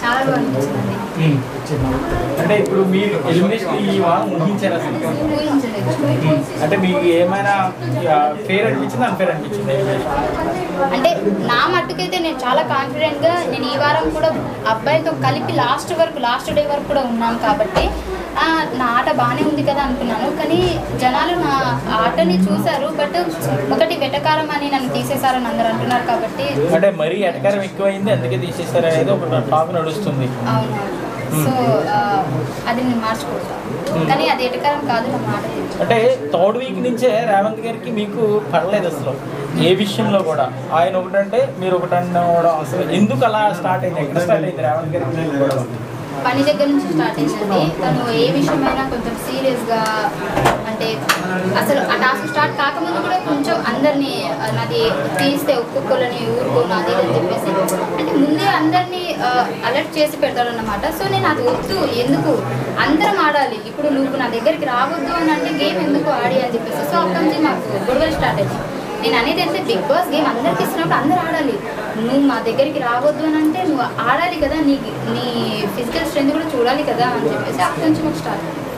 చాలా అనిపించింది అంటే ఇప్పుడు మీరు ఎలిమినేషన్ ఈ వారం ఊహించారు అసలు ఊహించలేదు ఉమ్. అంటే మీకు ఏమైనా ఫేర్ అనిపించింది అన్ఫేర్ అనిపించింది అంటే నా మట్టుకైతే నేను చాలా కాన్ఫిడెంట్ గా నేను ఈ వారం కూడా అబ్బాయితో కలిపి లాస్ట్ వరకు లాస్ట్ డే వరకు కూడా ఉన్నాం కాబట్టి ఆ, నా ఆట బాగానే ఉంది కదా అనుకున్నాను కానీ జనాలు నా ఆటని చూశారు బట్ ఒకటి వెటకారం అని నన్ను తీసేశారని అందరూ అంటున్నారు కాబట్టి అంటే మరీ ఎటకారం ఎక్కువైంది అందుకే తీసేస్తారు అనేది ఒక టాక్ నడుస్తుంది అవును సో ఆ, అది నేను మార్చుకుంటాను కానీ అది ఎటకారం కాదు నా మాట తీర్చు. అంటే థర్డ్ వీక్ నుంచే రేవంత్ గారికి మీకు పడలేదు అసలు ఏ విషయంలో కూడా ఆయన ఒకటంటే మీరు ఒకటి అనడం అసలు ఎందుకు అలా స్టార్ట్ అయింది ఎక్కడ స్టార్ట్ అయింది రేవంత్ గారికి మీకు గొడవ? పని దగ్గర నుంచి స్టార్ట్ అయిందండి తను ఏ విషయమైనా కొంచెం సీరియస్గా అంటే అసలు ఆ టాస్క్ స్టార్ట్ కాకముందు కూడా కొంచెం అందరినీ ఆ, నాది తీస్తే ఒక్కొక్కరిని ఊరుకోను అది ఇది అని చెప్పేసి అంటే ముందే అందరినీ అలర్ట్ చేసి పెడతాడన్నమాట సో నేను అది వద్దు ఎందుకు అందరం ఆడాలి ఇప్పుడు నువ్వు నా దగ్గరికి రావద్దు అని అంటే గేమ్ ఎందుకు ఆడి అని చెప్పేసి సో అక్కడి నుంచి మాకు గొడవలు స్టార్ట్ అయింది నేను అనేది అంటే బిగ్ బాస్ గేమ్ అందరికి ఇస్తున్నప్పుడు అందరూ ఆడాలి నువ్వు మా దగ్గరికి రావద్దు అని అంటే నువ్వు ఆడాలి కదా నీ నీ ఫిజికల్ స్ట్రెంత్ కూడా చూడాలి కదా అని చెప్పేసి అక్కడి నుంచి మాకు స్టార్ట్ అయింది